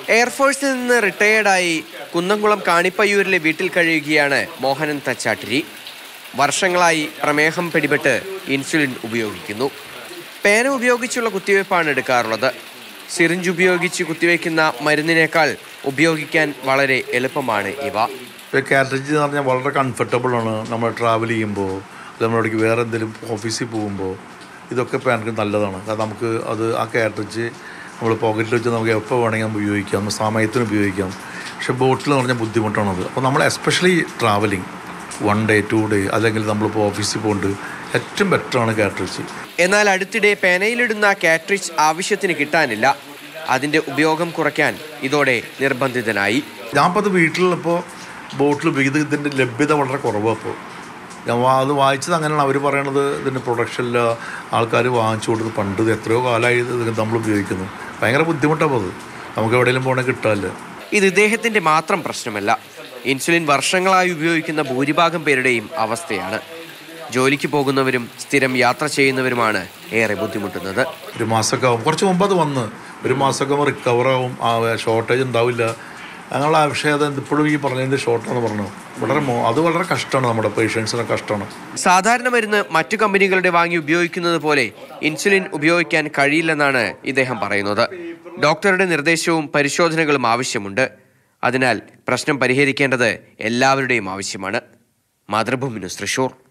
എയർഫോഴ്സിൽ നിന്ന് റിട്ടയേർഡായി കുന്നംകുളം കാണിപ്പയ്യൂരിലെ വീട്ടിൽ കഴിയുകയാണ് മോഹനൻ തച്ചാട്ടിരി വർഷങ്ങളായി പ്രമേഹം പിടിപെട്ട് ഇൻസുലിൻ ഉപയോഗിക്കുന്നു പേന ഉപയോഗിച്ചുള്ള കുത്തിവയ്പ്പാണ് എടുക്കാറുള്ളത് സിറിഞ്ച് ഉപയോഗിച്ച് കുത്തിവയ്ക്കുന്ന മരുന്നിനേക്കാൾ ഉപയോഗിക്കാൻ വളരെ എളുപ്പമാണ് ഇവ ഇപ്പോൾ കാറ്ററിജ് എന്ന് പറഞ്ഞാൽ വളരെ കംഫർട്ടബിൾ ആണ് നമ്മൾ ട്രാവൽ ചെയ്യുമ്പോൾ നമ്മളവിടേക്ക് വേറെ എന്തെങ്കിലും ഓഫീസിൽ പോകുമ്പോൾ ഇതൊക്കെ ഇപ്പോൾ എനിക്ക് നല്ലതാണ് കാരണം നമുക്ക് അത് ആ കാറ്ററിജ് നമ്മൾ പോക്കറ്റിൽ വെച്ച് നമുക്ക് എപ്പോൾ വേണമെങ്കിൽ നമുക്ക് ഉപയോഗിക്കാം നമ്മൾ സമയത്തിന് ഉപയോഗിക്കാം പക്ഷെ ബോട്ടിൽ എന്ന് പറഞ്ഞാൽ ബുദ്ധിമുട്ടാണത് അപ്പോൾ നമ്മൾ especially travelling one day to day അല്ലെങ്കിൽ നമ്മളിപ്പോൾ ഓഫീസിൽ പോകുന്നുണ്ട് ഏറ്റവും ബെറ്ററാണ് കാറ്ററിജ് എന്നാൽ അടുത്തിടെ പേനയിലിടുന്ന കാട്രിഡ്ജ് ആവശ്യത്തിന് കിട്ടാനില്ല അതിന്റെ ഉപയോഗം കുറയ്ക്കാൻ ഇതോടെ നിർബന്ധിതനായി ഞാനിപ്പോൾ അത് വീട്ടിലിപ്പോൾ ബോട്ടിൽ ഉപയോഗിക്കുന്നത് ഇതിൻ്റെ ലഭ്യത വളരെ കുറവാണ് ഇപ്പോൾ ഞാൻ വാ- അത് വായിച്ചത് അങ്ങനെയാണ് അവർ പറയണത് ഇതിൻ്റെ പ്രൊഡക്ഷനില്ല ആൾക്കാർ വാങ്ങിച്ചു കൊടുത്ത് പണ്ട് ഇത് എത്രയോ കാലമായി ഇത് നമ്മൾ ഉപയോഗിക്കുന്നു ഭയങ്കര ബുദ്ധിമുട്ടാണ് അത് നമുക്ക് എവിടെയെങ്കിലും പോകണമെങ്കിൽ കിട്ടാനില്ല ഇത് ഇദ്ദേഹത്തിന്റെ മാത്രം പ്രശ്നമല്ല ഇൻസുലിൻ വർഷങ്ങളായി ഉപയോഗിക്കുന്ന ഭൂരിഭാഗം പേരുടെയും അവസ്ഥയാണ് ജോലിക്ക് പോകുന്നവരും സ്ഥിരം യാത്ര ചെയ്യുന്നവരുമാണ് ഏറെ ബുദ്ധിമുട്ടുന്നത് ഒരു മാസമൊക്കെ ആവും കുറച്ച് മുമ്പ് അത് വന്ന് ഒരു മാസമൊക്കെ ആകുമ്പോൾ റിക്കവർ ആവും ആ ഷോർട്ടേജ് ഉണ്ടാവില്ല അങ്ങനെയുള്ള ആവശ്യം ഇപ്പോഴും ഈ പറഞ്ഞതിൻ്റെ ഷോർട്ടാണെന്ന് പറഞ്ഞു വളരെ മോ അത് വളരെ കഷ്ടമാണ് നമ്മുടെ പേഷ്യൻസിന് കഷ്ടമാണ് സാധാരണ മരുന്ന് മറ്റു കമ്പനികളുടെ വാങ്ങി ഉപയോഗിക്കുന്നത് പോലെ ഇൻസുലിൻ ഉപയോഗിക്കാൻ കഴിയില്ലെന്നാണ് ഇദ്ദേഹം പറയുന്നത് ഡോക്ടറുടെ നിർദ്ദേശവും പരിശോധനകളും ആവശ്യമുണ്ട് അതിനാൽ പ്രശ്നം പരിഹരിക്കേണ്ടത് എല്ലാവരുടെയും ആവശ്യമാണ് മാതൃഭൂമി ന്യൂസ് തൃശൂർ